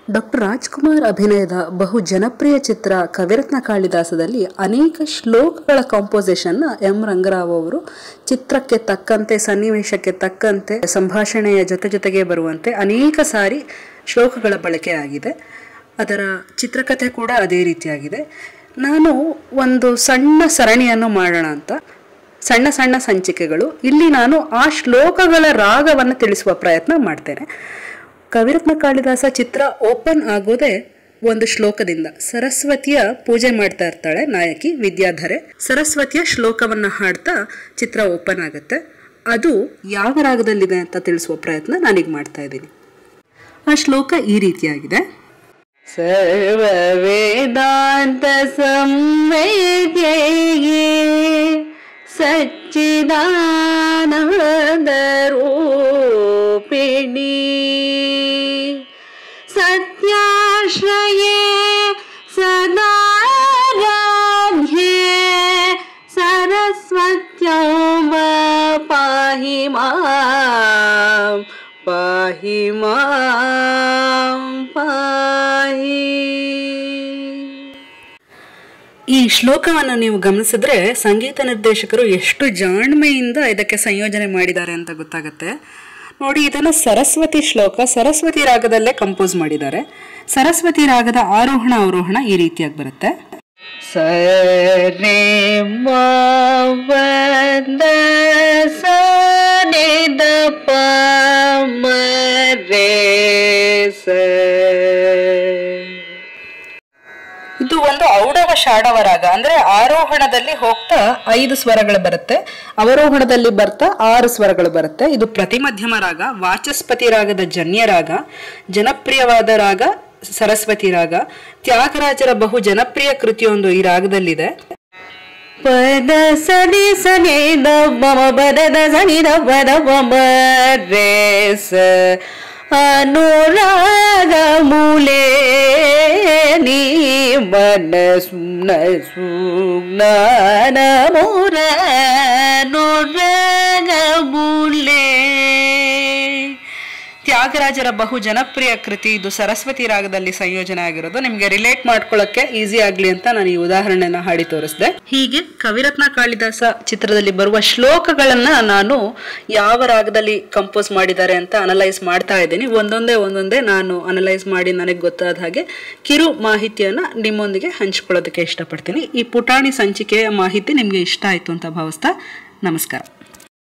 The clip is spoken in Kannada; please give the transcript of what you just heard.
ಡಾಕ್ಟರ್ ರಾಜ್ಕುಮಾರ್ ಅಭಿನಯದ ಬಹು ಜನಪ್ರಿಯ ಚಿತ್ರ ಕವಿರತ್ನ ಕಾಳಿದಾಸದಲ್ಲಿ ಅನೇಕ ಶ್ಲೋಕಗಳ ಕಾಂಪೋಸಿಷನ್ನ ಎಂ ರಂಗರಾವ್ ಅವರು ಚಿತ್ರಕ್ಕೆ ತಕ್ಕಂತೆ ಸನ್ನಿವೇಶಕ್ಕೆ ತಕ್ಕಂತೆ ಸಂಭಾಷಣೆಯ ಜೊತೆ ಜೊತೆಗೆ ಬರುವಂತೆ ಅನೇಕ ಸಾರಿ ಶ್ಲೋಕಗಳ ಬಳಕೆ ಆಗಿದೆ ಅದರ ಚಿತ್ರಕಥೆ ಕೂಡ ಅದೇ ರೀತಿಯಾಗಿದೆ ನಾನು ಒಂದು ಸಣ್ಣ ಸರಣಿಯನ್ನು ಮಾಡೋಣ ಅಂತ ಸಣ್ಣ ಸಣ್ಣ ಸಂಚಿಕೆಗಳು ಇಲ್ಲಿ ನಾನು ಆ ಶ್ಲೋಕಗಳ ರಾಗವನ್ನು ತಿಳಿಸುವ ಪ್ರಯತ್ನ ಮಾಡ್ತೇನೆ ಕವಿರತ್ನ ಕಾಳಿದಾಸ ಚಿತ್ರ ಓಪನ್ ಆಗೋದೇ ಒಂದು ಶ್ಲೋಕದಿಂದ ಸರಸ್ವತಿಯ ಪೂಜೆ ಮಾಡ್ತಾ ಇರ್ತಾಳೆ ನಾಯಕಿ ವಿದ್ಯಾಧರೆ ಸರಸ್ವತಿಯ ಶ್ಲೋಕವನ್ನ ಹಾಡ್ತಾ ಚಿತ್ರ ಓಪನ್ ಆಗುತ್ತೆ ಅದು ಯಾವ ರಾಗದಲ್ಲಿದೆ ಅಂತ ತಿಳಿಸುವ ಪ್ರಯತ್ನ ನಾನೀಗ ಮಾಡ್ತಾ ಇದ್ದೀನಿ ಆ ಶ್ಲೋಕ ಈ ರೀತಿಯಾಗಿದೆ ಸರ್ವ ವೇದಾಂತ ಸಂವೇದ್ಯೆ ಸಚ್ಚಿದಾನಂದ ರೂಪಿಣಿ ಸತ್ಯಾಶ್ರಯೇ ಸದಾರಾಧ್ಯೆ ಸರಸ್ವತ್ಯಂ ಪಾಹಿ ಮಾಂ ಪಾಹಿ ಮಾಂ ಪಾಹಿ ಈ ಶ್ಲೋಕವನ್ನು ನೀವು ಗಮನಿಸಿದ್ರೆ ಸಂಗೀತ ನಿರ್ದೇಶಕರು ಎಷ್ಟು ಜಾಣ್ಮೆಯಿಂದ ಇದಕ್ಕೆ ಸಂಯೋಜನೆ ಮಾಡಿದ್ದಾರೆ ಅಂತ ಗೊತ್ತಾಗುತ್ತೆ ನೋಡಿ ಇದನ್ನು ಸರಸ್ವತಿ ಶ್ಲೋಕ ಸರಸ್ವತಿ ರಾಗದಲ್ಲೇ ಕಂಪೋಸ್ ಮಾಡಿದ್ದಾರೆ ಸರಸ್ವತಿ ರಾಗದ ಆರೋಹಣ ಅವರೋಹಣ ಈ ರೀತಿಯಾಗಿ ಬರುತ್ತೆ ಸರೆ ವಂದ ಸನಿದ ಪಮರೆ ಸ ಇದು ಒಂದು ಔಡವ ಶಾಡವ ರಾಗ ಅಂದ್ರೆ ಆರೋಹಣದಲ್ಲಿ ಹೋಗ್ತಾ ಐದು ಸ್ವರಗಳು ಬರುತ್ತೆ ಅವರೋಹಣದಲ್ಲಿ ಬರ್ತಾ ಆರು ಸ್ವರಗಳು ಬರುತ್ತೆ ಇದು ಪ್ರತಿಮಧ್ಯಮ ರಾಗ ವಾಚಸ್ಪತಿ ರಾಗದ ಜನ್ಯ ರಾಗ ಜನಪ್ರಿಯವಾದ ರಾಗ ಸರಸ್ವತಿ ರಾಗ ತ್ಯಾಗರಾಜರ ಬಹು ಜನಪ್ರಿಯ ಕೃತಿಯೊಂದು ಈ ರಾಗದಲ್ಲಿದೆ ಪದ ಸನಿ ಸನಿ ದ ಮಮ ಬದದ ಸನಿ ದ ಪದ ಮಮ ರೇ ಸ ಅನುರಾಗ ಮೂಲೆ ನೀ ಮನ ಸುಮ್ನ ಸುಜ್ಞಾನ ಮೂರ ಅನುರಾಗ ಮೂಲೆ ತ್ಯಾಗರಾಜರ ಬಹು ಜನಪ್ರಿಯ ಕೃತಿ ಇದು ಸರಸ್ವತಿ ರಾಗದಲ್ಲಿ ಸಂಯೋಜನೆ ಆಗಿರೋದು ನಿಮಗೆ ರಿಲೇಟ್ ಮಾಡ್ಕೊಳ್ಳೋಕೆ ಈಸಿ ಆಗ್ಲಿ ಅಂತ ನಾನು ಈ ಉದಾಹರಣೆನ ಹಾಡಿ ತೋರಿಸಿದೆ ಹೀಗೆ ಕವಿರತ್ನ ಕಾಳಿದಾಸ ಚಿತ್ರದಲ್ಲಿ ಬರುವ ಶ್ಲೋಕಗಳನ್ನ ನಾನು ಯಾವ ರಾಗದಲ್ಲಿ ಕಂಪೋಸ್ ಮಾಡಿದ್ದಾರೆ ಅಂತ ಅನಲೈಸ್ ಮಾಡ್ತಾ ಇದ್ದೀನಿ ಒಂದೊಂದೇ ಒಂದೊಂದೇ ನಾನು ಅನಲೈಸ್ ಮಾಡಿ ನನಗೆ ಗೊತ್ತಾದ ಹಾಗೆ ಕಿರು ಮಾಹಿತಿಯನ್ನ ನಿಮ್ಮೊಂದಿಗೆ ಹಂಚ್ಕೊಳ್ಳೋದಕ್ಕೆ ಇಷ್ಟಪಡ್ತೀನಿ ಈ ಪುಟಾಣಿ ಸಂಚಿಕೆಯ ಮಾಹಿತಿ ನಿಮಗೆ ಇಷ್ಟ ಆಯ್ತು ಅಂತ ಭಾವಿಸ್ತಾ ನಮಸ್ಕಾರ